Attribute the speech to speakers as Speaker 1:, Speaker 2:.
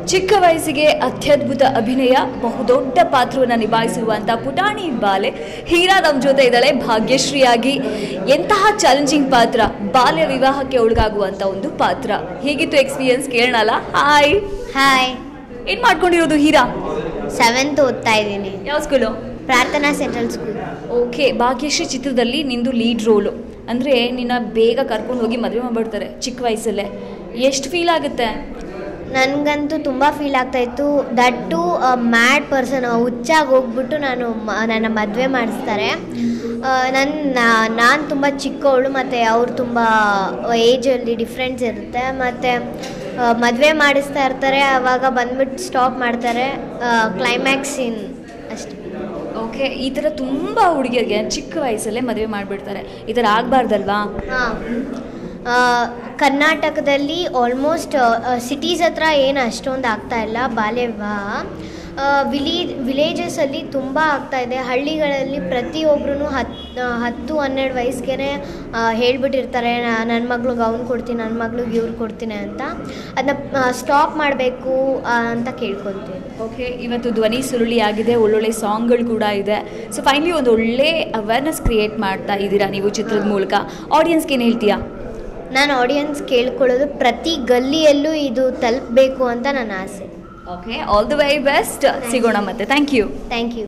Speaker 1: ಚಿಕ್ಕ ವಯಸ್ಸಿಗೆ ಅತ್ಯದ್ಭುತ ಅಭಿನಯ ಬಹುದೊಡ್ಡ ಪಾತ್ರವನ್ನು ನಿಭಾಯಿಸಿರುವಂಥ ಪುಟಾಣಿ ಬಾಲೆ ಹೀರಾ ನಮ್ಮ ಜೊತೆ ಇದ್ದಾಳೆ ಭಾಗ್ಯಶ್ರೀಯಾಗಿ ಎಂತಹ ಚಾಲೆಂಜಿಂಗ್ ಪಾತ್ರ ಬಾಲ್ಯ ವಿವಾಹಕ್ಕೆ ಒಳಗಾಗುವಂಥ ಒಂದು ಪಾತ್ರ ಹೇಗಿತ್ತು ಎಕ್ಸ್ಪೀರಿಯನ್ಸ್ ಕೇಳೋಣಲ್ಲ ಹಾಯ್
Speaker 2: ಹಾಯ್
Speaker 1: ಏನು ಮಾಡ್ಕೊಂಡಿರೋದು ಹೀರಾ
Speaker 2: ಸೆವೆಂತ್ ಓದ್ತಾ ಇದ್ದೀನಿ
Speaker 1: ಯಾವ ಸ್ಕೂಲು
Speaker 2: ಪ್ರಾರ್ಥನಾ ಸೆಂಟ್ರಲ್ ಸ್ಕೂಲ್
Speaker 1: ಓಕೆ ಭಾಗ್ಯಶ್ರೀ ಚಿತ್ರದಲ್ಲಿ ನಿಂದು ಲೀಡ್ ರೋಲು ಅಂದರೆ ನಿನ್ನ ಬೇಗ ಕರ್ಕೊಂಡು ಹೋಗಿ ಮದುವೆ ಮಾಡಿಬಿಡ್ತಾರೆ ಚಿಕ್ಕ ವಯಸ್ಸಲ್ಲೇ ಎಷ್ಟು ಫೀಲ್ ಆಗುತ್ತೆ
Speaker 2: ನನಗಂತೂ ತುಂಬ ಫೀಲ್ ಆಗ್ತಾ ಇತ್ತು ದಟ್ ಟು ಮ್ಯಾಡ್ ಪರ್ಸನ್ ಹುಚ್ಚಾಗಿ ಹೋಗ್ಬಿಟ್ಟು ನಾನು ಮ- ನನ್ನ ಮದುವೆ ಮಾಡಿಸ್ತಾರೆ ನನ್ನ ನಾನು ತುಂಬ ಚಿಕ್ಕವಳು ಮತ್ತು ಅವ್ರು ತುಂಬ ಏಜಲ್ಲಿ ಡಿಫ್ರೆನ್ಸ್ ಇರುತ್ತೆ ಮತ್ತು ಮದುವೆ ಮಾಡಿಸ್ತಾ ಇರ್ತಾರೆ ಆವಾಗ ಬಂದ್ಬಿಟ್ಟು ಸ್ಟಾಪ್ ಮಾಡ್ತಾರೆ ಕ್ಲೈಮ್ಯಾಕ್ಸ್ ಸೀನ್ ಅಷ್ಟೆ
Speaker 1: ಓಕೆ ಈ ಥರ ತುಂಬ ಹುಡುಗಿಯರಿಗೆ ಚಿಕ್ಕ ವಯಸ್ಸಲ್ಲೇ ಮದುವೆ ಮಾಡಿಬಿಡ್ತಾರೆ ಈ ಥರ ಆಗಬಾರ್ದಲ್ವಾ
Speaker 2: ಹಾಂ ಕರ್ನಾಟಕದಲ್ಲಿ ಆಲ್ಮೋಸ್ಟ್ ಸಿಟೀಸ್ ಹತ್ರ ಏನು ಅಷ್ಟೊಂದು ಆಗ್ತಾ ಇಲ್ಲ ಬಾಲ್ಯ ವಿವಾಹ ವಿಲೀ ವಿಲೇಜಸಲ್ಲಿ ತುಂಬ ಆಗ್ತಾ ಇದೆ ಹಳ್ಳಿಗಳಲ್ಲಿ ಪ್ರತಿಯೊಬ್ಬರೂ ಹತ್ತು ಹತ್ತು ಹನ್ನೆರಡು ವಯಸ್ಸಿಗೆ ಹೇಳ್ಬಿಟ್ಟಿರ್ತಾರೆ ನನ್ನ ಮಗ್ಳಿಗೆ ಅವ್ನು ಕೊಡ್ತೀನಿ ನನ್ನ ಮಗ್ಳಿಗೆ ಇವ್ರು ಕೊಡ್ತೀನಿ ಅಂತ ಅದನ್ನ ಸ್ಟಾಪ್ ಮಾಡಬೇಕು ಅಂತ ಕೇಳ್ಕೊತೀನಿ
Speaker 1: ಓಕೆ ಇವತ್ತು ಧ್ವನಿ ಸುರುಳಿ ಆಗಿದೆ ಒಳ್ಳೊಳ್ಳೆ ಸಾಂಗ್ಗಳು ಕೂಡ ಇದೆ ಸೊ ಫೈನಲಿ ಒಂದು ಒಳ್ಳೆ ಅವೇರ್ನೆಸ್ ಕ್ರಿಯೇಟ್ ಮಾಡ್ತಾ ಇದ್ದೀರಾ ನೀವು ಚಿತ್ರದ ಮೂಲಕ ಆಡಿಯನ್ಸ್ಗೆ ಏನು ಹೇಳ್ತೀಯಾ
Speaker 2: ನಾನು ಆಡಿಯನ್ಸ್ ಕೇಳ್ಕೊಳ್ಳೋದು ಪ್ರತಿ ಗಲ್ಲಿಯಲ್ಲೂ ಇದು ತಲುಪಬೇಕು ಅಂತ ನನ್ನ ಆಸೆ
Speaker 1: okay all the very best ಸಿಗೋಣ ಮತ್ತೆ ಥ್ಯಾಂಕ್ ಯು
Speaker 2: ಥ್ಯಾಂಕ್ ಯು